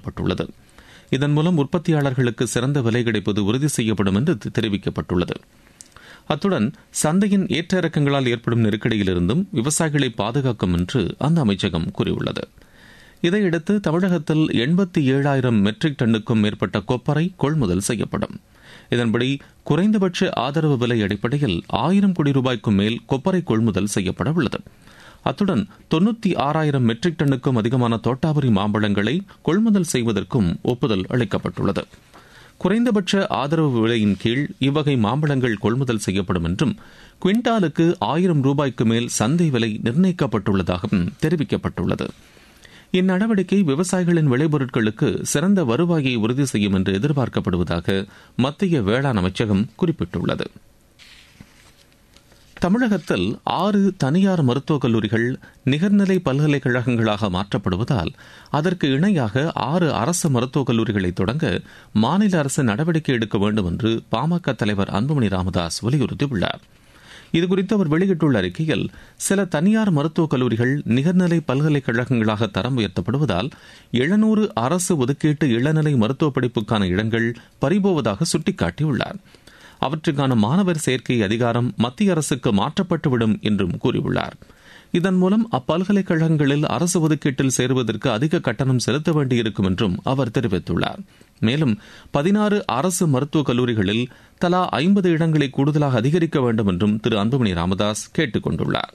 பட்டுள்ளது இதன் மூலம் உற்பத்தியாளர்களுக்கு சிறந்த விலை கிடைப்பது உறுதி செய்யப்படும் என்று தெரிவிக்கப்பட்டுள்ளது அத்துடன் சந்தையின் ஏற்ற இறக்கங்களால் ஏற்படும் நெருக்கடியிலிருந்தும் விவசாயிகளை பாதுகாக்கும் என்று அந்த அமைச்சகம் கூறியுள்ளது இதையடுத்து தமிழகத்தில் எண்பத்தி ஏழாயிரம் மெட்ரிக் டன்னுக்கும் மேற்பட்ட கொப்பரை கொள்முதல் செய்யப்படும் இதன்படி குறைந்தபட்ச ஆதரவு விலை அடிப்படையில் ஆயிரம் கோடி ரூபாய்க்கும் மேல் கொப்பரை கொள்முதல் செய்யப்பட உள்ளது அத்துடன் தொன்னூத்தி ஆறாயிரம் மெட்ரிக் டன்னுக்கும் அதிகமான தோட்டாபுரி மாம்பழங்களை கொள்முதல் செய்வதற்கும் ஒப்புதல் அளிக்கப்பட்டுள்ளது குறைந்தபட்ச ஆதரவு விலையின் கீழ் இவ்வகை மாம்பழங்கள் கொள்முதல் செய்யப்படும் என்றும் குவிண்டாலுக்கு ஆயிரம் ரூபாய்க்கு மேல் சந்தை விலை நிர்ணயிக்கப்பட்டுள்ளதாகவும் தெரிவிக்கப்பட்டுள்ளது இந்நடவடிக்கை விவசாயிகளின் விளைபொருட்களுக்கு சிறந்த வருவாயை உறுதி செய்யும் என்று எதிர்பார்க்கப்படுவதாக மத்திய வேளாண் அமைச்சகம் குறிப்பிட்டுள்ளது தமிழகத்தில் ஆறு தனியார் மருத்துவக் கல்லூரிகள் நிகர்நிலை பல்கலைக்கழகங்களாக மாற்றப்படுவதால் அதற்கு இணையாக ஆறு அரசு மருத்துவக் கல்லூரிகளை தொடங்க மாநில அரசு நடவடிக்கை எடுக்க வேண்டும் என்று பாமக தலைவர் அன்புமணி ராமதாஸ் வலியுறுத்தியுள்ளார் இதுகுறித்து அவர் வெளியிட்டுள்ள அறிக்கையில் சில தனியார் மருத்துவக் கல்லூரிகள் நிகர்நிலை பல்கலைக்கழகங்களாக தரம் உயர்த்தப்படுவதால் எழுநூறு அரசு ஒதுக்கீட்டு இளநிலை மருத்துவ படிப்புக்கான இடங்கள் பறிபோவதாக சுட்டிக்காட்டியுள்ளார் அவற்றுக்கான மாணவர் சேர்க்கை அதிகாரம் மத்திய அரசுக்கு மாற்றப்பட்டுவிடும் என்றும் கூறியுள்ளார் இதன் மூலம் அப்பல்கலைக்கழகங்களில் அரசு ஒதுக்கீட்டில் சேருவதற்கு அதிக கட்டணம் செலுத்த வேண்டியிருக்கும் என்றும் அவர் தெரிவித்துள்ளார் மேலும் பதினாறு அரசு மருத்துவக் கல்லூரிகளில் தலா ஐம்பது இடங்களை கூடுதலாக அதிகரிக்க வேண்டும் என்றும் திரு அன்புமணி ராமதாஸ் கேட்டுக் கொண்டுள்ளார்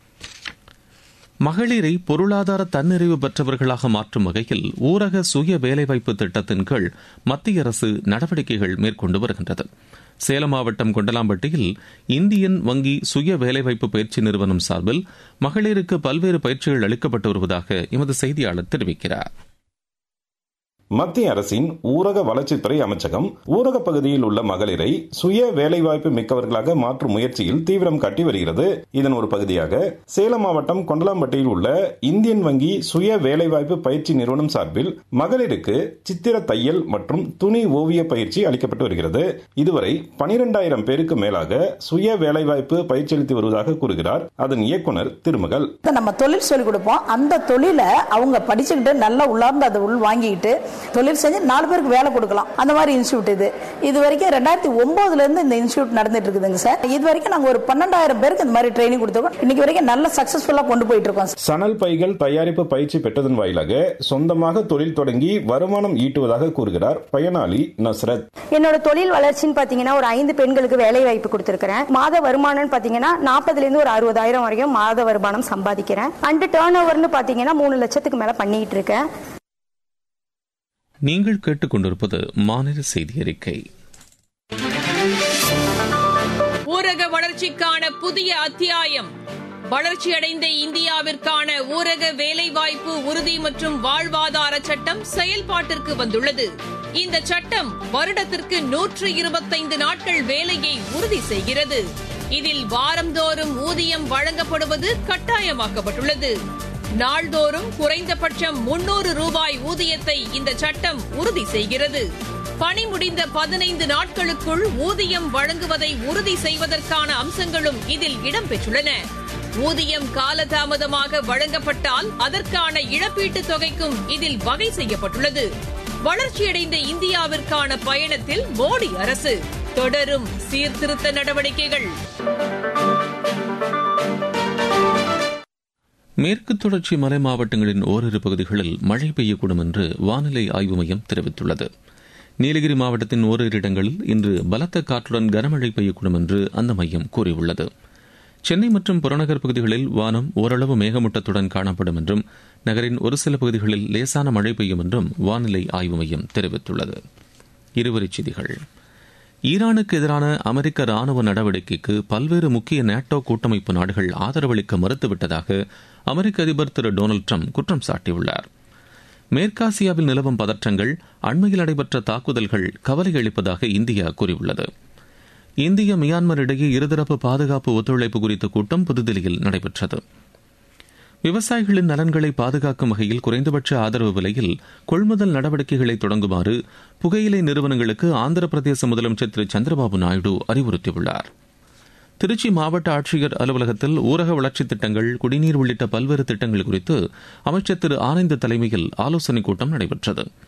மகளிரை பொருளாதார தன்னிறைவு பெற்றவர்களாக மாற்றும் வகையில் ஊரக சுய வேலைவாய்ப்பு திட்டத்தின் கீழ் மத்திய அரசு நடவடிக்கைகள் மேற்கொண்டு வருகின்றது சேலம் மாவட்டம் கொண்டலாம்பட்டியில் இந்தியன் வங்கி சுய வேலைவாய்ப்பு பயிற்சி நிறுவனம் சார்பில் மகளிருக்கு பல்வேறு பயிற்சிகள் அளிக்கப்பட்டு வருவதாக எமது செய்தியாளர் தெரிவிக்கிறார் மத்திய அரசின் ஊரக வளர்ச்சித்துறை அமைச்சகம் ஊரக பகுதியில் உள்ள மகளிரை சுய வேலைவாய்ப்பு மிக்கவர்களாக மாற்றும் முயற்சியில் தீவிரம் காட்டி வருகிறது இதன் ஒரு பகுதியாக சேலம் மாவட்டம் கொண்டலாம்பட்டியில் உள்ள இந்தியன் வங்கி சுய வேலைவாய்ப்பு பயிற்சி நிறுவனம் சார்பில் மகளிருக்கு சித்திர தையல் மற்றும் துணி ஓவிய பயிற்சி அளிக்கப்பட்டு வருகிறது இதுவரை பனிரெண்டாயிரம் பேருக்கு மேலாக சுய வேலைவாய்ப்பு பயிற்சி அளித்து வருவதாக கூறுகிறார் அதன் இயக்குனர் திருமகள் நம்ம தொழில் சொல்லிக் கொடுப்போம் அந்த தொழிலை அவங்க படிச்சுக்கிட்டு நல்லா உள்ளார்ந்து அதை உள் வாங்கிக்கிட்டு தொழில் செஞ்சு நாலு பேருக்கு வேலை கொடுக்கலாம் அந்த மாதிரி இன்ஸ்டியூட் இது இது வரைக்கும் ரெண்டாயிரத்தி ஒன்பதுல இருந்து இந்த இன்ஸ்டியூட் நடந்துட்டு இருக்குதுங்க சார் இது வரைக்கும் நாங்க ஒரு பன்னெண்டாயிரம் பேருக்கு இந்த மாதிரி ட்ரைனிங் கொடுத்துருக்கோம் இன்னைக்கு வரைக்கும் நல்ல சக்சஸ்ஃபுல்லா கொண்டு போயிட்டு இருக்கோம் சணல் பைகள் தயாரிப்பு பயிற்சி பெற்றதன் வாயிலாக சொந்தமாக தொழில் தொடங்கி வருமானம் ஈட்டுவதாக கூறுகிறார் பயனாளி நஸ்ரத் என்னோட தொழில் வளர்ச்சின்னு பாத்தீங்கன்னா ஒரு ஐந்து பெண்களுக்கு வேலை வாய்ப்பு கொடுத்திருக்கிறேன் மாத வருமானம்னு பாத்தீங்கன்னா நாற்பதுல இருந்து ஒரு அறுபதாயிரம் வரைக்கும் மாத வருமானம் சம்பாதிக்கிறேன் அண்ட் டேர்ன் ஓவர்னு பாத்தீங்கன்னா மூணு லட்சத்துக்கு மேல பண்ணிட்டு இருக்கேன் நீங்கள் கேட்டுக்கொண்டிருப்பது மாநில செய்தி அறிக்கை ஊரக வளர்ச்சிக்கான புதிய அத்தியாயம் வளர்ச்சியடைந்த இந்தியாவிற்கான ஊரக வேலைவாய்ப்பு உறுதி மற்றும் வாழ்வாதார சட்டம் செயல்பாட்டிற்கு வந்துள்ளது இந்த சட்டம் வருடத்திற்கு நூற்று இருபத்தைந்து நாட்கள் வேலையை உறுதி செய்கிறது இதில் வாரந்தோறும் ஊதியம் வழங்கப்படுவது கட்டாயமாக்கப்பட்டுள்ளது நாள்தோறும் குறைந்தபட்சம் முன்னூறு ரூபாய் ஊதியத்தை இந்த சட்டம் உறுதி செய்கிறது பணி முடிந்த பதினைந்து நாட்களுக்குள் ஊதியம் வழங்குவதை உறுதி செய்வதற்கான அம்சங்களும் இதில் இடம்பெற்றுள்ளன ஊதியம் காலதாமதமாக வழங்கப்பட்டால் அதற்கான இழப்பீட்டுத் தொகைக்கும் இதில் வகை செய்யப்பட்டுள்ளது வளர்ச்சியடைந்த இந்தியாவிற்கான பயணத்தில் மோடி அரசு தொடரும் சீர்திருத்த நடவடிக்கைகள் மேற்கு தொடர்ச்சி மலை மாவட்டங்களின் ஓரிரு பகுதிகளில் மழை பெய்யக்கூடும் என்று வானிலை ஆய்வு மையம் தெரிவித்துள்ளது நீலகிரி மாவட்டத்தின் ஓரிரு இடங்களில் இன்று பலத்த காற்றுடன் கனமழை பெய்யக்கூடும் என்று அந்த மையம் கூறியுள்ளது சென்னை மற்றும் புறநகர் பகுதிகளில் வானம் ஓரளவு மேகமூட்டத்துடன் காணப்படும் என்றும் நகரின் ஒரு சில பகுதிகளில் லேசான மழை பெய்யும் என்றும் வானிலை ஆய்வு மையம் தெரிவித்துள்ளது இருவரிச் செய்திகள் ஈரானுக்கு எதிரான அமெரிக்க ராணுவ நடவடிக்கைக்கு பல்வேறு முக்கிய நேட்டோ கூட்டமைப்பு நாடுகள் ஆதரவளிக்க மறுத்துவிட்டதாக அமெரிக்க அதிபர் திரு டொனால்டு ட்ரம்ப் குற்றம் சாட்டியுள்ளார் மேற்காசியாவில் நிலவும் பதற்றங்கள் அண்மையில் நடைபெற்ற தாக்குதல்கள் கவலை அளிப்பதாக இந்தியா கூறியுள்ளது இந்திய மியான்மர் இடையே இருதரப்பு பாதுகாப்பு ஒத்துழைப்பு குறித்த கூட்டம் புதுதில்லியில் நடைபெற்றது விவசாயிகளின் நலன்களை பாதுகாக்கும் வகையில் குறைந்தபட்ச ஆதரவு விலையில் கொள்முதல் நடவடிக்கைகளை தொடங்குமாறு புகையிலை நிறுவனங்களுக்கு ஆந்திர பிரதேச முதலமைச்சர் திரு சந்திரபாபு நாயுடு அறிவுறுத்தியுள்ளார் திருச்சி மாவட்ட ஆட்சியர் அலுவலகத்தில் ஊரக வளர்ச்சித் திட்டங்கள் குடிநீர் உள்ளிட்ட பல்வேறு திட்டங்கள் குறித்து அமைச்சர் திரு ஆனந்த் தலைமையில் ஆலோசனைக் கூட்டம் நடைபெற்றது